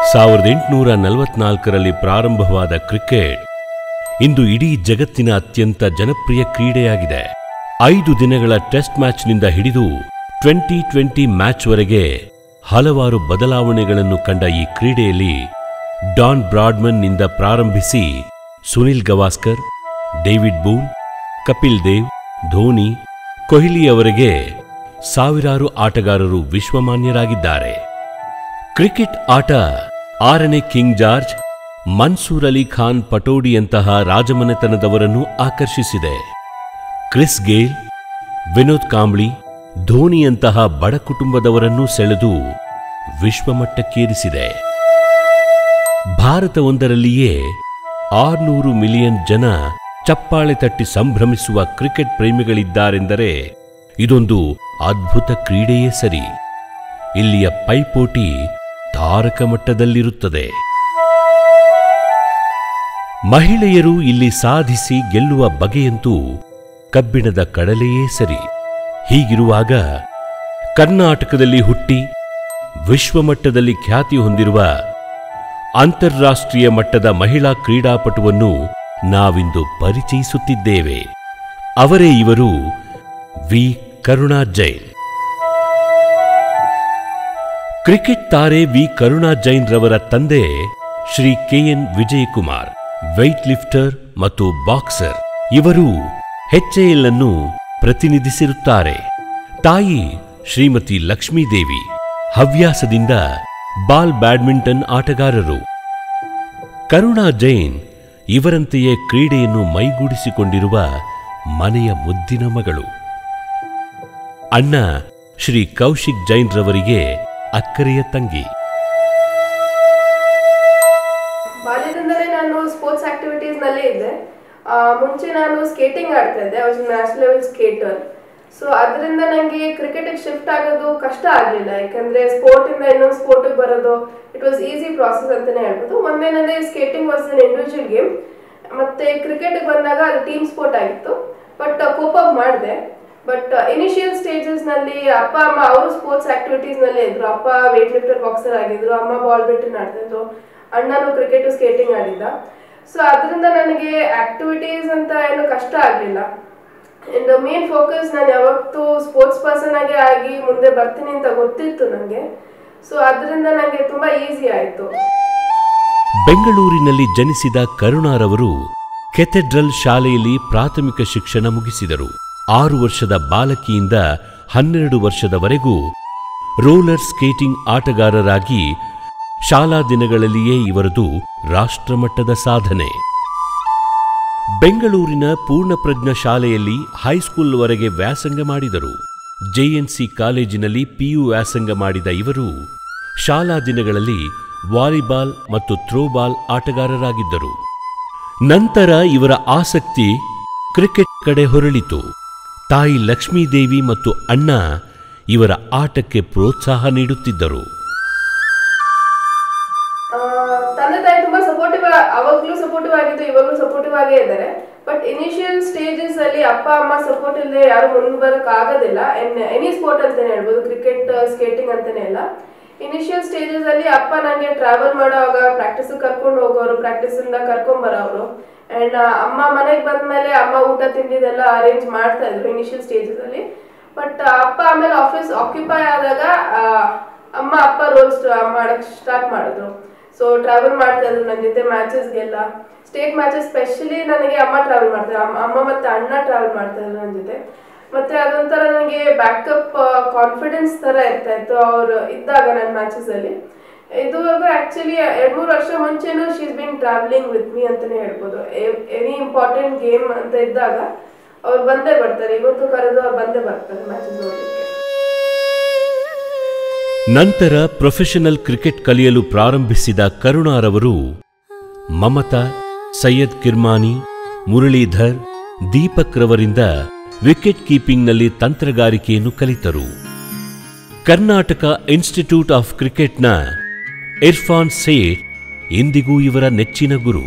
ಸಾವಿರದ ಎಂಟುನೂರ ನಲವತ್ನಾಲ್ಕರಲ್ಲಿ ಪ್ರಾರಂಭವಾದ ಕ್ರಿಕೆಟ್ ಇಂದು ಇಡೀ ಜಗತ್ತಿನ ಅತ್ಯಂತ ಜನಪ್ರಿಯ ಕ್ರೀಡೆಯಾಗಿದೆ ಐದು ದಿನಗಳ ಟೆಸ್ಟ್ ಮ್ಯಾಚ್ನಿಂದ ಹಿಡಿದು ಟ್ವೆಂಟಿ ಟ್ವೆಂಟಿ ಮ್ಯಾಚ್ವರೆಗೆ ಹಲವಾರು ಬದಲಾವಣೆಗಳನ್ನು ಕಂಡ ಈ ಕ್ರೀಡೆಯಲ್ಲಿ ಡಾನ್ ಬ್ರಾಡ್ಮನ್ನಿಂದ ಪ್ರಾರಂಭಿಸಿ ಸುನಿಲ್ ಗವಾಸ್ಕರ್ ಡೇವಿಡ್ ಬೂನ್ ಕಪಿಲ್ ದೇವ್ ಧೋನಿ ಕೊಹ್ಲಿ ಅವರಿಗೆ ಸಾವಿರಾರು ಆಟಗಾರರು ವಿಶ್ವಮಾನ್ಯರಾಗಿದ್ದಾರೆ ಕ್ರಿಕೆಟ್ ಆಟ ಆರನೇ ಕಿಂಗ್ ಜಾರ್ಜ್ ಮನ್ಸೂರ್ ಅಲಿ ಖಾನ್ ಪಟೋಡಿಯಂತಹ ರಾಜಮನೆತನದವರನ್ನು ಆಕರ್ಷಿಸಿದೆ ಕ್ರಿಸ್ ಗೇಲ್ ವಿನೋದ್ ಕಾಂಬ್ಳಿ ಧೋನಿಯಂತಹ ಬಡ ಕುಟುಂಬದವರನ್ನು ಸೆಳೆದು ವಿಶ್ವಮಟ್ಟಕ್ಕೇರಿಸಿದೆ ಭಾರತವೊಂದರಲ್ಲಿಯೇ ಆರ್ನೂರು ಮಿಲಿಯನ್ ಜನ ಚಪ್ಪಾಳೆ ತಟ್ಟಿ ಸಂಭ್ರಮಿಸುವ ಕ್ರಿಕೆಟ್ ಪ್ರೇಮಿಗಳಿದ್ದಾರೆಂದರೆ ಇದೊಂದು ಅದ್ಭುತ ಕ್ರೀಡೆಯೇ ಸರಿ ಇಲ್ಲಿಯ ಪೈಪೋಟಿ ತಾರಕ ಮಟ್ಟದಲ್ಲಿರುತ್ತದೆ ಮಹಿಳೆಯರು ಇಲ್ಲಿ ಸಾಧಿಸಿ ಗೆಲ್ಲುವ ಬಗೆಯಂತೂ ಕಬ್ಬಿಣದ ಕಡಲೆಯೇ ಸರಿ ಹೀಗಿರುವಾಗ ಕರ್ನಾಟಕದಲ್ಲಿ ಹುಟ್ಟಿ ವಿಶ್ವಮಟ್ಟದಲ್ಲಿ ಖ್ಯಾತಿ ಹೊಂದಿರುವ ಅಂತಾರಾಷ್ಟ್ರೀಯ ಮಟ್ಟದ ಮಹಿಳಾ ಕ್ರೀಡಾಪಟುವನ್ನು ನಾವಿಂದು ಪರಿಚಯಿಸುತ್ತಿದ್ದೇವೆ ಅವರೇ ಇವರು ವಿ ಕರುಣಾ ಜೈನ್ ಕ್ರಿಕೆಟ್ ತಾರೆ ವಿ ಕರುಣಾ ಜೈನ್ ರವರ ತಂದೆ Shri K N Vijayakumar weight lifter ಮತ್ತು ಬಾಕ್ಸರ್ ಇವರು ಎಚ್ಎಎಲ್ ಅನ್ನು ಪ್ರತಿನಿಧಿಸಿರುತ್ತಾರೆ ತಾಯಿ ಶ್ರೀಮತಿ ಲಕ್ಷ್ಮೀದೇವಿ ಹವ್ಯಾಸದಿಂದ ಬಾಲ್ ಬ್ಯಾಡ್ಮಿಂಟನ್ ಆಟಗಾರರು ಕರುಣಾ ಜೈನ್ ಇವರಂತೆಯೇ ಕ್ರೀಡೆಯನ್ನು ಮೈಗೂಡಿಸಿಕೊಂಡಿರುವ ಮನೆಯ ಮುದ್ದಿನ ಮಗಳು ಅಣ್ಣ ಶ್ರೀ ಕೌಶಿಕ್ ಜೈನ್ ರವರಿಗೆ ಅಕ್ಕರೆಯ ತಂಗಿ ಬಾಲ್ಯದಿಂದಲೇ ನಾನು ಸ್ಪೋರ್ಟ್ಸ್ ಆಕ್ಟಿವಿಟೀಸ್ ನಲ್ಲೇ ಇದ್ದೆ ಆ, ಮುಂಚೆ ನಾನು ಸ್ಕೇಟಿಂಗ್ ಆಡ್ತಾ ಇದ್ದೆ was national level skater so ಅದರಿಂದ ನನಗೆ ಕ್ರಿಕೆಟಿಗೆ ಶಿಫ್ಟ್ ಆಗೋದು ಕಷ್ಟ ಆಗಲಿಲ್ಲ ಯಾಕಂದ್ರೆ ಸ್ಪೋರ್ಟ್ ಇಂದ ಇನ್ನೊಂದು ಸ್ಪೋರ್ಟಿಗೆ ಬರೋದು ಇಟ್ ವಾಸ್ ಈಸಿ ಪ್ರಾಸೆಸ್ ಅಂತಾನೆ ಹೇಳ್ಬೋದು ಒಂದೇನಂದ್ರೆ skating was an individual game ಮತ್ತೆ ಕ್ರಿಕೆಟ್ಗೆ ಬಂದಾಗ ಅದು ಟೀಮ್ ಸ್ಪೋರ್ಟ್ ಆಗಿತ್ತು ಬಟ್ ಕೋಪ್ ಅಪ್ ಮಾಡಿದೆ ಬಟ್ ಇನಿಷಿಯಲ್ ಸ್ಟೇಜಸ್ ನಲ್ಲಿ ಅಪ್ಪ ಅಮ್ಮ ಅವರು ಸ್ಪೋರ್ಟ್ಸ್ ಆಕ್ಟಿವಿಟೀಸ್ ನಲ್ಲೇ ಇದ್ರು ಅಪ್ಪ ವೇಟ್ ಲಿಫ್ಟರ್ ಬಾಕ್ಸರ್ ಆಗಿದ್ರು ಅಮ್ಮ ಬಾಲ್ ಬಿಟ್ಟು ಆಡ್ತಿದ್ರು ಅಣ್ಣನು ಕ್ರಿಕೆಟ್ ಸ್ಕೇಟಿಂಗ್ ಆಡಿದ್ದ ಸೊ ಅದರಿಂದ ನನಗೆ ಆಕ್ಟಿವಿಟೀಸ್ ಅಂತ ಏನು ಕಷ್ಟ ಆಗಲಿಲ್ಲ ಅಂಡ್ ಮೇನ್ ಫೋಕಸ್ ನಾನು ಯಾವತ್ತೂ ಸ್ಪೋರ್ಟ್ಸ್ ಪರ್ಸನ್ ಆಗಿ ಆಗಿ ಮುಂದೆ ಬರ್ತೀನಿ ಅಂತ ಗೊತ್ತಿತ್ತು ನನಗೆ ಸೊ ಅದರಿಂದ ನನಗೆ ತುಂಬಾ ಈಸಿ ಆಯಿತು ಬೆಂಗಳೂರಿನಲ್ಲಿ ಜನಿಸಿದ ಕರುಣಾರವರು ಕೆಥೆಡ್ರಲ್ ಶಾಲೆಯಲ್ಲಿ ಪ್ರಾಥಮಿಕ ಶಿಕ್ಷಣ ಮುಗಿಸಿದರು ಆರು ವರ್ಷದ ಬಾಲಕಿಯಿಂದ ಹನ್ನೆರಡು ವರ್ಷದವರೆಗೂ ರೋಲರ್ ಸ್ಕೇಟಿಂಗ್ ಆಟಗಾರರಾಗಿ ಶಾಲಾ ದಿನಗಳಲ್ಲಿಯೇ ಇವರದು ರಾಷ್ಟ್ರಮಟ್ಟದ ಸಾಧನೆ ಬೆಂಗಳೂರಿನ ಪೂರ್ಣಪ್ರಜ್ಞ ಶಾಲೆಯಲ್ಲಿ ಹೈಸ್ಕೂಲ್ವರೆಗೆ ವ್ಯಾಸಂಗ ಮಾಡಿದರು ಜೆಎನ್ಸಿ ಕಾಲೇಜಿನಲ್ಲಿ ಪಿಯು ವ್ಯಾಸಂಗ ಮಾಡಿದ ಇವರು ಶಾಲಾ ದಿನಗಳಲ್ಲಿ ವಾಲಿಬಾಲ್ ಮತ್ತು ಥ್ರೋಬಾಲ್ ಆಟಗಾರರಾಗಿದ್ದರು ನಂತರ ಇವರ ಆಸಕ್ತಿ ಕ್ರಿಕೆಟ್ ಕಡೆ ಹೊರಳಿತು ತಾಯಿ ಲಕ್ಷ್ಮೀದೇವಿ ಮತ್ತು ಅಣ್ಣ ಇವರ ಆಟಕ್ಕೆ ಪ್ರೋತ್ಸಾಹ ನೀಡುತ್ತಿದ್ದರು ಆ, ತಂದೆ ತಾಯಿ ತುಂಬಾ ಸಪೋರ್ಟಿವ್ ಅವಾಗ್ಲೂ ಸಪೋರ್ಟಿವ್ ಆಗಿದ್ದು ಇವಾಗಲೂ ಸಪೋರ್ಟಿವ್ ಆಗೇ ಇದ್ದಾರೆ ಬಟ್ ಇನಿಷಿಯಲ್ ಸ್ಟೇಜಸ್ ಅಲ್ಲಿ ಅಪ್ಪ ಅಮ್ಮ ಸಪೋರ್ಟ್ ಇಲ್ಲದೆ ಯಾರು ಮುಂದೆ ಬರಕ್ ಆಗೋದಿಲ್ಲ ಎನಿ ಸ್ಪೋರ್ಟ್ ಅಂತಾನೆ ಹೇಳ್ಬೋದು ಕ್ರಿಕೆಟ್ ಸ್ಕೇಟಿಂಗ್ ಅಂತಾನೆ ಇಲ್ಲ ಇನಿಷಿಯಲ್ ಸ್ಟೇಜಸ್ ಅಲ್ಲಿ ಅಪ್ಪ ನಂಗೆ ಟ್ರಾವೆಲ್ ಮಾಡೋವಾಗ ಪ್ರಾಕ್ಟೀಸ್ ಕರ್ಕೊಂಡು ಹೋಗೋರು ಪ್ರಾಕ್ಟೀಸ್ ಇಂದ ಕರ್ಕೊಂಡ್ ಬರೋರು ಅಂಡ್ ಅಮ್ಮ ಮನೆಗೆ ಬಂದ್ಮೇಲೆ ಅಮ್ಮ ಊಟ ತಿಂಡಿದೆಲ್ಲ ಅರೇಂಜ್ ಮಾಡ್ತಾ ಇದ್ರು ಇನಿಷಿಯಲ್ ಸ್ಟೇಜಸ್ ಅಲ್ಲಿ ಬಟ್ ಅಪ್ಪ ಆಮೇಲೆ ಆಫೀಸ್ ಆಕ್ಯುಪೈ ಆದಾಗ ಆ, ಅಮ್ಮ ಅಪ್ಪ ರೋಲ್ಸ್ ಮಾಡಕ್ ಸ್ಟಾರ್ಟ್ ಮಾಡಿದ್ರು ಸೊ ಟ್ರಾವೆಲ್ ಮಾಡ್ತಾ ಇದ್ರು ನನ್ನ ಜೊತೆ ಮ್ಯಾಚಸ್ಗೆಲ್ಲ ಸ್ಟೇಟ್ ಮ್ಯಾಚಸ್ ಸ್ಪೆಷಲಿ ನನಗೆ ಅಮ್ಮ ಟ್ರಾವೆಲ್ ಮಾಡ್ತಾರೆ ಅಮ್ಮ ಅಮ್ಮ ಮತ್ತೆ ಅಣ್ಣ ಟ್ರಾವೆಲ್ ಮಾಡ್ತಾ ಇದ್ರು ನನ್ನ ಜೊತೆ ಮತ್ತೆ ಅದೊಂಥರ ನನಗೆ ಬ್ಯಾಕಪ್ ಕಾನ್ಫಿಡೆನ್ಸ್ ತರ ಇರ್ತಾ ಇತ್ತು ಅವ್ರು ಇದ್ದಾಗ ನನ್ನ ಮ್ಯಾಚಸ್ ಅಲ್ಲಿ ಇದುವರೆಗೂ ಆಕ್ಚುಲಿ ಎರಡ್ ಮೂರು ವರ್ಷ ಮುಂಚೆನೂ she's been travelling with me ಅಂತಾನೆ ಹೇಳ್ಬೋದು ಎನಿ ಇಂಪಾರ್ಟೆಂಟ್ ಗೇಮ್ ಅಂತ ಇದ್ದಾಗ ಅವ್ರು ಬಂದೇ ಬರ್ತಾರೆ ಇವತ್ತು ಕರೆದು ಅವ್ರು ಬಂದೇ ಬರ್ತಾರೆ ಮ್ಯಾಚಸ್ ನೋಡ್ಲಿಕ್ಕೆ ನಂತರ ಪ್ರೊಫೆಷನಲ್ ಕ್ರಿಕೆಟ್ ಕಲಿಯಲು ಪ್ರಾರಂಭಿಸಿದ ಕರುಣಾರವರು ಮಮತಾ ಸೈಯದ್ ಕಿರ್ಮಾನಿ ಮುರಳೀಧರ್ ದೀಪಕ್ ರವರಿಂದ ವಿಕೆಟ್ ಕೀಪಿಂಗ್ನಲ್ಲಿ ತಂತ್ರಗಾರಿಕೆಯನ್ನು ಕಲಿತರು ಕರ್ನಾಟಕ ಇನ್ಸ್ಟಿಟ್ಯೂಟ್ ಆಫ್ ಕ್ರಿಕೆಟ್ನ ಇರ್ಫಾನ್ ಸೇಠ್ ಇಂದಿಗೂ ಇವರ ನೆಚ್ಚಿನ ಗುರು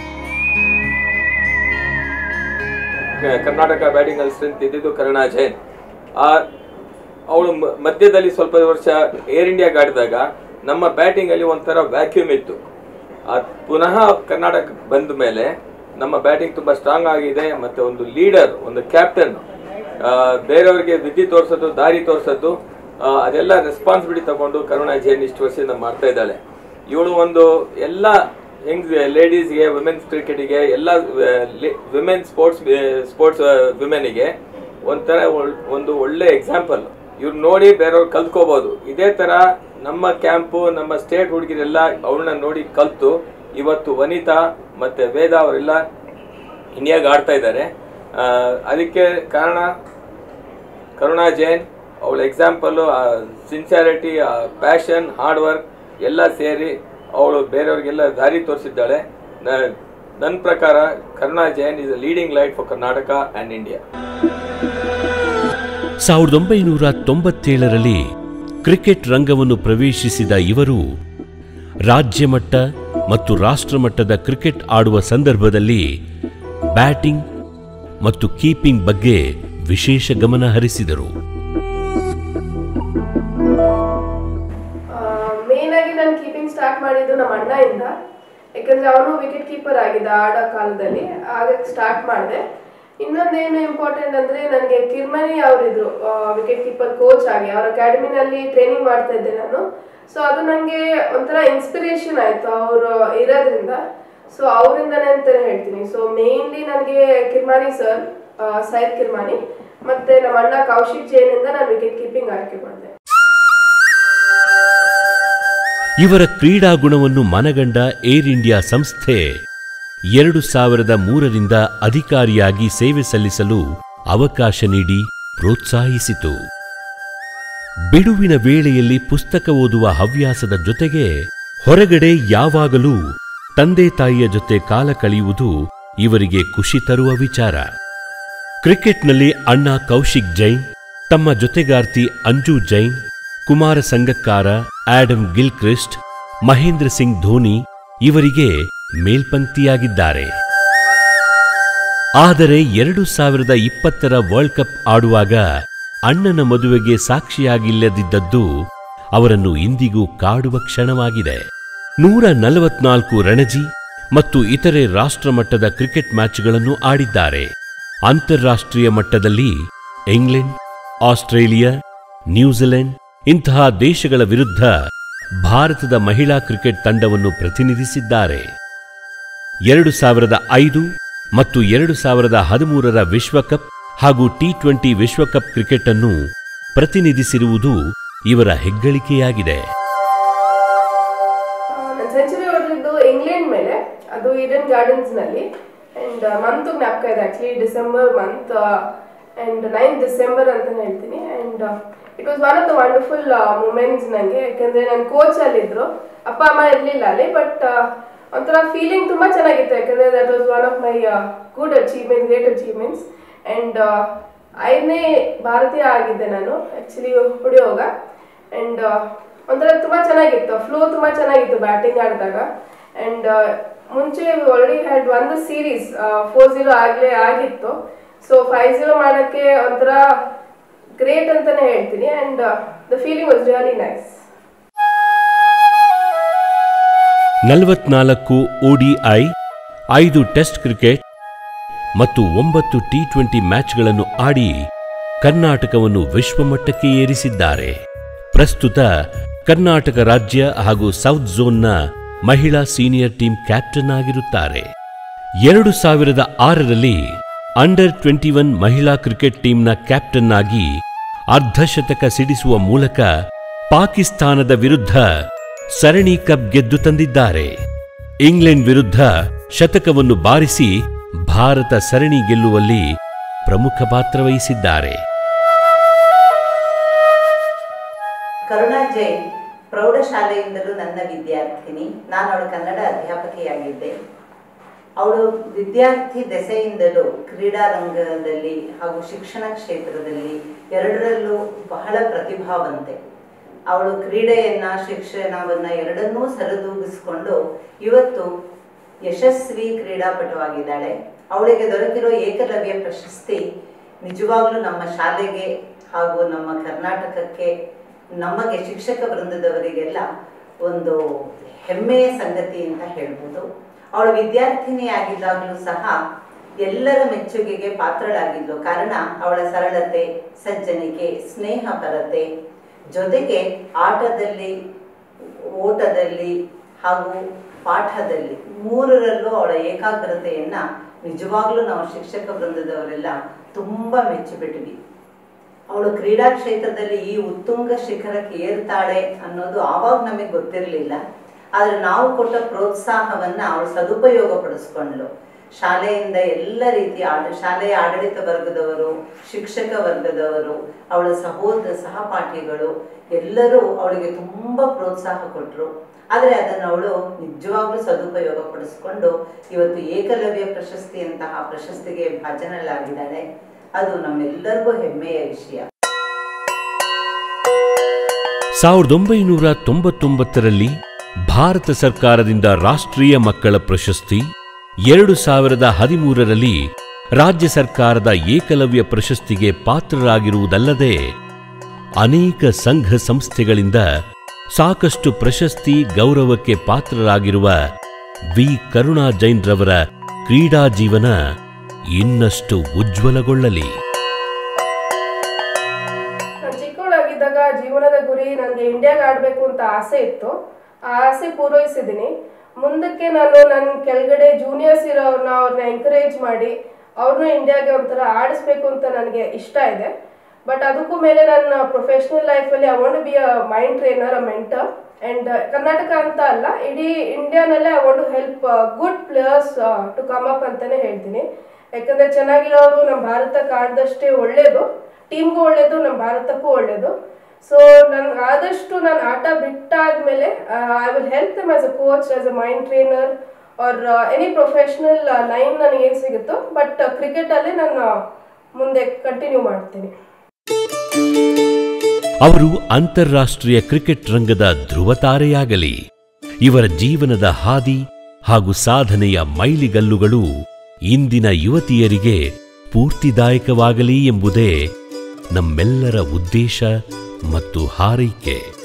ಕ- ಕರ್ನಾಟಕ ಬ್ಯಾಟಿಂಗ್ ಅಲ್ಲಿ ಸ್ಟ್ರೆಂತ್ ಇದ್ದಿದ್ದು ಕರುಣಾ ಜೈನ್ ಆ ಅವಳು ಮಧ್ಯದಲ್ಲಿ ಸ್ವಲ್ಪ ವರ್ಷ ಏರ್ ಇಂಡಿಯಾಗೆ ಆಡಿದಾಗ ನಮ್ಮ ಬ್ಯಾಟಿಂಗಲ್ಲಿ ಒಂಥರ ವ್ಯಾಕ್ಯೂಮ್ ಇತ್ತು ಅದ್ ಪುನಃ ಕರ್ನಾಟಕ ಬಂದ ಮೇಲೆ ನಮ್ಮ ಬ್ಯಾಟಿಂಗ್ ತುಂಬ ಸ್ಟ್ರಾಂಗ್ ಆಗಿದೆ ಮತ್ತು ಒಂದು ಲೀಡರ್ ಒಂದು ಕ್ಯಾಪ್ಟನ್ ಬೇರೆಯವರಿಗೆ ವಿಧಿ ತೋರಿಸೋದು ದಾರಿ ತೋರಿಸೋದು ಆ, ಅದೆಲ್ಲ ರೆಸ್ಪಾನ್ಸಿಬಿಲಿಟಿ ತಗೊಂಡು ಕರುಣಾ ಜೈನ್ ಇಷ್ಟು ವರ್ಷದಿಂದ ಮಾಡ್ತಾ ಇದ್ದಾಳೆ ಇವಳು ಒಂದು ಎಲ್ಲ ಹೆಂಗ್ ಲೇಡೀಸ್ಗೆ ವುಮೆನ್ಸ್ ಕ್ರಿಕೆಟಿಗೆ ಎಲ್ಲ ವಿಮೆನ್ ಸ್ಪೋರ್ಟ್ಸ್ ಸ್ಪೋರ್ಟ್ಸ್ ವಿಮೆನ್ಗೆ ಒಂಥರ ಒಳ್- ಒಂದು ಒಳ್ಳೆ ಎಕ್ಸಾಂಪಲ್ ಇವ್ರು ನೋಡಿ ಬೇರೆಯವ್ರು ಕಲ್ತ್ಕೋಬಹುದು ಇದೇ ತರ ನಮ್ಮ ಕ್ಯಾಂಪು ನಮ್ಮ ಸ್ಟೇಟ್ ಹುಡುಗಿರೆಲ್ಲ ಅವಳನ್ನ ನೋಡಿ ಕಲ್ತು ಇವತ್ತು ವನಿತಾ ಮತ್ತೆ ವೇದ ಅವರೆಲ್ಲ ಇಂಡಿಯಾಗೆ ಆಡ್ತಾ ಇದ್ದಾರೆ ಆ, ಅದಕ್ಕೆ ಕಾರಣ ಕರುಣಾ ಜೈನ್ ಅವಳ example sincerity passion hard work ಎಲ್ಲ ಸೇರಿ ಅವಳು ಬೇರೆಯವ್ರಿಗೆಲ್ಲ ದಾರಿ ತೋರಿಸಿದ್ದಾಳೆ ನನ್ನ ಪ್ರಕಾರ Karuna Jain is a leading light for Karnataka and India ಸಾವಿರದ ಒಂಬೈನೂರ ತೊಂಬತ್ತೇಳರಲ್ಲಿ ಕ್ರಿಕೆಟ್ ರಂಗವನ್ನು ಪ್ರವೇಶಿಸಿದ ಇವರು ರಾಜ್ಯಮಟ್ಟ ಮತ್ತು ರಾಷ್ಟ್ರಮಟ್ಟದ ಕ್ರಿಕೆಟ್ ಆಡುವ ಸಂದರ್ಭದಲ್ಲಿ ಬ್ಯಾಟಿಂಗ್ ಮತ್ತು ಕೀಪಿಂಗ್ ಬಗ್ಗೆ ವಿಶೇಷ ಗಮನ ಹರಿಸಿದರು ಮೇನ್ ಆಗಿ ನಾನು ಕೀಪಿಂಗ್ ಸ್ಟಾರ್ಟ್ ಮಾಡಿದ್ದು ನಮ್ಮ ಅಣ್ಣಯಿಂದ ಯಾಕಂದ್ರೆ ಅವನು ವಿಕೆಟ್ ಕೀಪರ್ ಆಗಿದ್ದ ಆಡೋ ಕಾಲದಲ್ಲಿ ಆಗ ಸ್ಟಾರ್ಟ್ ಮಾಡಿದೆ ಇನ್ನೊಂದೇನು ಇಂಪಾರ್ಟೆಂಟ್ ಅಂದ್ರೆ ನನಗೆ ಕಿರ್ಮನಿ ಅವರಿದ್ರು ವಿಕೆಟ್ ಕೀಪರ್ ಕೋಚ್ ಆಗಿ ಅವ್ರ ಅಕಾಡೆಮಿನಲ್ಲಿ ಟ್ರೈನಿಂಗ್ ಮಾಡ್ತಾ ಇದ್ದೆ ನಾನು ಸೊ ಅದು ನನಗೆ ಒಂಥರ ಇನ್ಸ್ಪಿರೇಷನ್ ಆಯ್ತು ಅವರು ಇರೋದ್ರಿಂದ ಸೊ ಅವರಿಂದನೇ ಅಂತಾನೆ ಹೇಳ್ತೀನಿ ಸೊ ಮೇನ್ಲಿ ನನಗೆ ಕಿರ್ಮಾನಿ ಸರ್ ಸೈದ್ ಕಿರ್ಮಾನಿ ಮತ್ತೆ ನಮ್ಮ ಅಣ್ಣ ಕೌಶಿಕ್ ಜೈನ್ ಇಂದ ನಾನು ವಿಕೆಟ್ ಕೀಪಿಂಗ್ ಆಯ್ಕೆ ಮಾಡಿದೆ ಇವರ ಕ್ರೀಡಾ ಗುಣವನ್ನು ಮನಗಂಡ ಏರ್ ಇಂಡಿಯಾ ಸಂಸ್ಥೆ ಎರಡು ಸಾವಿರದ ಮೂರರಿಂದ ಅಧಿಕಾರಿಯಾಗಿ ಸೇವೆ ಸಲ್ಲಿಸಲು ಅವಕಾಶ ನೀಡಿ ಪ್ರೋತ್ಸಾಹಿಸಿತು ಬಿಡುವಿನ ವೇಳೆಯಲ್ಲಿ ಪುಸ್ತಕ ಓದುವ ಹವ್ಯಾಸದ ಜೊತೆಗೆ ಹೊರಗಡೆ ಯಾವಾಗಲೂ ತಂದೆ ತಾಯಿಯ ಜೊತೆ ಕಾಲ ಕಳೆಯುವುದು ಇವರಿಗೆ ಖುಷಿ ತರುವ ವಿಚಾರ ಕ್ರಿಕೆಟ್ನಲ್ಲಿ ಅಣ್ಣ ಕೌಶಿಕ್ ಜೈನ್ ತಮ್ಮ ಜೊತೆಗಾರ್ತಿ ಅಂಜು ಜೈನ್ ಕುಮಾರ ಸಂಗಕ್ಕಾರ ಆಡಮ್ ಗಿಲ್ಕ್ರಿಸ್ಟ್ ಮಹೇಂದ್ರ ಸಿಂಗ್ ಧೋನಿ ಇವರಿಗೆ ಮೇಲ್ಪಂಕ್ತಿಯಾಗಿದ್ದಾರೆ ಆದರೆ ಎರಡು ಸಾವಿರದ ಇಪ್ಪತ್ತರ ವರ್ಲ್ಡ್ ಕಪ್ ಆಡುವಾಗ ಅಣ್ಣನ ಮದುವೆಗೆ ಸಾಕ್ಷಿಯಾಗಿಲ್ಲದಿದ್ದದ್ದು ಅವರನ್ನು ಇಂದಿಗೂ ಕಾಡುವ ಕ್ಷಣವಾಗಿದೆ ನೂರ ನಲವತ್ನಾಲ್ಕು ರಣಜಿ ಮತ್ತು ಇತರೆ ರಾಷ್ಟ್ರಮಟ್ಟದ ಕ್ರಿಕೆಟ್ ಮ್ಯಾಚ್ಗಳನ್ನು ಆಡಿದ್ದಾರೆ ಅಂತಾರಾಷ್ಟ್ರೀಯ ಮಟ್ಟದಲ್ಲಿ ಇಂಗ್ಲೆಂಡ್ ಆಸ್ಟ್ರೇಲಿಯಾ ನ್ಯೂಜಿಲೆಂಡ್ ಇಂತಹ ದೇಶಗಳ ವಿರುದ್ಧ ಭಾರತದ ಮಹಿಳಾ ಕ್ರಿಕೆಟ್ ತಂಡವನ್ನು ಪ್ರತಿನಿಧಿಸಿದ್ದಾರೆ ಎರಡು ಸಾವಿರದ ಐದು ಮತ್ತು ಎರಡು ಸಾವಿರದ ಹದಿಮೂರರ ವಿಶ್ವಕಪ್ ಹಾಗೂ ಟಿ ಟ್ವೆಂಟಿ ವಿಶ್ವಕಪ್ ಕ್ರಿಕೆಟ್ ಅನ್ನು ಪ್ರತಿನಿಧಿಸಿರುವುದು ಇವರ ಹೆಗ್ಗಳಿಕೆಯಾಗಿದೆ ನಾನು ಸೆಂಚುರಿ ಹೊಡೆದಿದ್ದು ಇಂಗ್ಲೆಂಡ್ ಮೇಲೆ ಅದು ಈಡನ್ ಗಾರ್ಡನ್ಸ್ ನಲ್ಲಿ ಅಂಡ್ ಮಂತ್ ಜ್ಞಾಪಕ ಇದೆ actually December month and nine December ಅಂತ ಹೇಳ್ತೀನಿ and it was one of the wonderful moments ನನಗೆ ಯಾಕಂದ್ರೆ ನನ್ನ ಕೋಚ್ ಅಲ್ಲಿ ಇದ್ರು ಅಪ್ಪ ಅಮ್ಮ ಇರ್ಲಿಲ್ಲ ಅಲ್ಲಿ ಬಟ್ ಒಂಥರ ಫೀಲಿಂಗ್ ತುಂಬಾ ಚೆನ್ನಾಗಿತ್ತು ಯಾಕಂದ್ರೆ that was one of my good achievement great achievements and ಐದನೇ ಭಾರತೀಯ ಆಗಿದ್ದೆ ನಾನು ಆಕ್ಚುಲಿ ಹೊಡೆಯುವಾಗ ಅಂಡ್ ಒಂಥರ ತುಂಬಾ ಚೆನ್ನಾಗಿತ್ತು ಫ್ಲೋ ತುಂಬಾ ಚೆನ್ನಾಗಿತ್ತು ಬ್ಯಾಟಿಂಗ್ ಆಡಿದಾಗ ಅಂಡ್ ಮುಂಚೆ already had won the series four zero ಆಗ್ಲೇ ಆಗಿತ್ತು ಸೊ ಫೈವ್ ಜೀರೋ ಮಾಡಕ್ಕೆ ಒಂಥರ ಗ್ರೇಟ್ ಅಂತಾನೆ ಹೇಳ್ತೀನಿ and the feeling was really nice ನಲವತ್ನಾಲ್ಕು ಒಡಿಐ ಐದು ಟೆಸ್ಟ್ ಕ್ರಿಕೆಟ್ ಮತ್ತು ಒಂಬತ್ತು ಟಿ ಟ್ವೆಂಟಿ ಮ್ಯಾಚ್ಗಳನ್ನು ಆಡಿ ಕರ್ನಾಟಕವನ್ನು ವಿಶ್ವಮಟ್ಟಕ್ಕೆ ಏರಿಸಿದ್ದಾರೆ ಪ್ರಸ್ತುತ ಕರ್ನಾಟಕ ರಾಜ್ಯ ಹಾಗೂ ಸೌತ್ ಝೋನ್ನ ಮಹಿಳಾ ಸೀನಿಯರ್ ಟೀಮ್ ಕ್ಯಾಪ್ಟನ್ ಆಗಿರುತ್ತಾರೆ ಎರಡು ಸಾವಿರದ ಆರರಲ್ಲಿ ಅಂಡರ್ ಟ್ವೆಂಟಿ ಒನ್ ಮಹಿಳಾ ಕ್ರಿಕೆಟ್ ಟೀಮ್ನ ಕ್ಯಾಪ್ಟನ್ ಆಗಿ ಅರ್ಧಶತಕ ಸಿಡಿಸುವ ಮೂಲಕ ಪಾಕಿಸ್ತಾನದ ವಿರುದ್ಧ ಸರಣಿ ಕಪ್ ಗೆದ್ದು ತಂದಿದ್ದಾರೆ ಇಂಗ್ಲೆಂಡ್ ವಿರುದ್ಧ ಶತಕವನ್ನು ಬಾರಿಸಿ ಭಾರತ ಸರಣಿ ಗೆಲ್ಲುವಲ್ಲಿ ಪ್ರಮುಖ ಪಾತ್ರ ವಹಿಸಿದ್ದಾರೆ ಕರುಣಾ ಜೈನ್ ಪ್ರೌಢಶಾಲೆಯಿಂದಲೂ ನನ್ನ ವಿದ್ಯಾರ್ಥಿನಿ ನಾನು ಅವಳ ಕನ್ನಡ ಅಧ್ಯಾಪಕಿಯಾಗಿದ್ದೆ ಅವಳು ವಿದ್ಯಾರ್ಥಿ ದೆಸೆಯಿಂದಲೂ ಕ್ರೀಡಾ ರಂಗದಲ್ಲಿ ಹಾಗೂ ಶಿಕ್ಷಣ ಕ್ಷೇತ್ರದಲ್ಲಿ ಎರಡರಲ್ಲೂ ಬಹಳ ಪ್ರತಿಭಾವಂತೆ ಅವಳು ಕ್ರೀಡೆಯನ್ನ ಶಿಕ್ಷಣವನ್ನ ಎರಡನ್ನೂ ಸರಿದೂಗಿಸಿಕೊಂಡು ಇವತ್ತು ಯಶಸ್ವಿ ಕ್ರೀಡಾಪಟುವಾಗಿದ್ದಾಳೆ ಅವಳಿಗೆ ದೊರಕಿರೋ ಏಕಲವ್ಯ ಪ್ರಶಸ್ತಿ ನಿಜವಾಗ್ಲೂ ನಮ್ಮ ಶಾಲೆಗೆ ಹಾಗೂ ನಮ್ಮ ಕರ್ನಾಟಕಕ್ಕೆ ನಮಗೆ ಶಿಕ್ಷಕ ವೃಂದದವರಿಗೆಲ್ಲ ಒಂದು ಹೆಮ್ಮೆಯ ಸಂಗತಿ ಅಂತ ಹೇಳ್ಬೋದು ಅವಳು ವಿದ್ಯಾರ್ಥಿನಿ ಆಗಿದ್ದಾಗಲೂ ಸಹ ಎಲ್ಲರ ಮೆಚ್ಚುಗೆಗೆ ಪಾತ್ರಳಾಗಿದ್ಲು ಕಾರಣ ಅವಳ ಸರಳತೆ ಸಜ್ಜನಿಕೆ ಸ್ನೇಹಪರತೆ ಜೊತೆಗೆ ಆಟದಲ್ಲಿ ಓಟದಲ್ಲಿ ಹಾಗೂ ಪಾಠದಲ್ಲಿ ಮೂರರಲ್ಲೂ ಅವಳ ಏಕಾಗ್ರತೆಯನ್ನ ನಿಜವಾಗ್ಲೂ ನಾವು ಶಿಕ್ಷಕ ವೃಂದದವರೆಲ್ಲ ತುಂಬಾ ಮೆಚ್ಚಿಬಿಟ್ವಿ ಅವಳು ಕ್ರೀಡಾ ಕ್ಷೇತ್ರದಲ್ಲಿ ಈ ಉತ್ತುಂಗ ಶಿಖರಕ್ಕೆ ಏರ್ತಾಳೆ ಅನ್ನೋದು ಆವಾಗ ನಮಗೆ ಗೊತ್ತಿರಲಿಲ್ಲ ಆದ್ರೆ ನಾವು ಕೊಟ್ಟ ಪ್ರೋತ್ಸಾಹವನ್ನ ಅವಳು ಸದುಪಯೋಗ ಪಡಿಸ್ಕೊಂಡ್ಲು ಶಾಲೆಯಿಂದ ಎಲ್ಲ ರೀತಿಯ ಆಡ ಶಾಲೆಯ ಆಡಳಿತ ವರ್ಗದವರು ಶಿಕ್ಷಕ ವರ್ಗದವರು ಅವಳ ಸಹೋದರ ಸಹಪಾಠಿಗಳು ಎಲ್ಲರೂ ಅವಳಿಗೆ ತುಂಬಾ ಪ್ರೋತ್ಸಾಹ ಕೊಟ್ಟರು ಆದರೆ ಅದನ್ನು ಅವಳು ನಿಜವಾಗ್ಲೂ ಸದುಪಯೋಗ ಪಡಿಸ್ಕೊಂಡು ಇವತ್ತು ಏಕಲವ್ಯ ಪ್ರಶಸ್ತಿಯಂತಹ ಪ್ರಶಸ್ತಿಗೆ ಭಾಜನಳಾಗಿದ್ದಾಳೆ ಅದು ನಮ್ಮೆಲ್ಲರಿಗೂ ಹೆಮ್ಮೆಯ ವಿಷಯ ಸಾವಿರದ ಒಂಬೈನೂರ ತೊಂಬತ್ತೊಂಬತ್ತರಲ್ಲಿ ಭಾರತ ಸರ್ಕಾರದಿಂದ ರಾಷ್ಟ್ರೀಯ ಮಕ್ಕಳ ಪ್ರಶಸ್ತಿ ಎರಡು ಸಾವಿರದ ಹದಿಮೂರರಲ್ಲಿ ರಾಜ್ಯ ಸರ್ಕಾರದ ಏಕಲವ್ಯ ಪ್ರಶಸ್ತಿಗೆ ಪಾತ್ರರಾಗಿರುವುದಲ್ಲದೆ ಅನೇಕ ಸಂಘ ಸಂಸ್ಥೆಗಳಿಂದ ಸಾಕಷ್ಟು ಪ್ರಶಸ್ತಿ ಗೌರವಕ್ಕೆ ಪಾತ್ರರಾಗಿರುವ ವಿ ಕರುಣಾ ಜೈನ್ರವರ ಕ್ರೀಡಾ ಜೀವನ ಇನ್ನಷ್ಟು ಉಜ್ವಲಗೊಳ್ಳಲಿ ನಾನು ಚಿಕ್ಕವಳಾಗಿದ್ದಾಗ ಜೀವನದ ಗುರಿ ನನಗೆ ಇಂಡಿಯಾಗೆ ಆಡಬೇಕು ಅಂತ ಆಸೆ ಇತ್ತು ಆ ಆಸೆ ಪೂರೈಸಿದ್ದೀನಿ ಮುಂದಕ್ಕೆ ನಾನು ನನ್ನ ಕೆಳಗಡೆ ಜೂನಿಯರ್ಸ್ ಇರೋರ್ನ ಅವ್ರನ್ನ ಎಂಕರೇಜ್ ಮಾಡಿ ಅವ್ರನ್ನ ಇಂಡಿಯಾಗೆ ಒಂಥರ ಆಡಿಸ್ಬೇಕು ಅಂತ ನನಗೆ ಇಷ್ಟ ಇದೆ ಬಟ್ ಅದಕ್ಕೂ ಮೇಲೆ ನನ್ನ ಪ್ರೊಫೆಷ್ನಲ್ ಲೈಫಲ್ಲಿ I want be a mind trainer a mentor and Karnataka ಅಂತ ಅಲ್ಲ ಇಡೀ ಇಂಡಿಯಾನಲ್ಲೇ I want to help good players to come up ಅಂತಲೇ ಹೇಳ್ತೀನಿ ಯಾಕಂದರೆ ಚೆನ್ನಾಗಿರೋರು ನಮ್ಮ ಭಾರತಕ್ಕೆ ಆಡಿದಷ್ಟೇ ಒಳ್ಳೆಯದು ಟೀಮ್ಗೂ ಒಳ್ಳೇದು ನಮ್ಮ ಭಾರತಕ್ಕೂ ಒಳ್ಳೇದು ಸೊ ನನ್ಗೆ ಆದಷ್ಟು ನಾನು ಆಟ ಬಿಟ್ಟಾದ್ಮೇಲೆ I will help them as a coach as a mind trainer or any professional line ನನಗೆ ಏನು ಸಿಗುತ್ತೋ ಬಟ್ ಕ್ರಿಕೆಟಲ್ಲಿ ನಾನು ಮುಂದೆ ಕಂಟಿನ್ಯೂ ಮಾಡ್ತೀನಿ ಅವರು ಅಂತಾರಾಷ್ಟ್ರೀಯ ಕ್ರಿಕೆಟ್ ರಂಗದ ಧ್ರುವತಾರೆಯಾಗಲಿ ಇವರ ಜೀವನದ ಹಾದಿ ಹಾಗೂ ಸಾಧನೆಯ ಮೈಲಿಗಲ್ಲುಗಳು ಇಂದಿನ ಯುವತಿಯರಿಗೆ ಸ್ಫೂರ್ತಿದಾಯಕವಾಗಲಿ ಎಂಬುದೇ ನಮ್ಮೆಲ್ಲರ ಉದ್ದೇಶ ಮತ್ತು ಹಾರೈಕೆ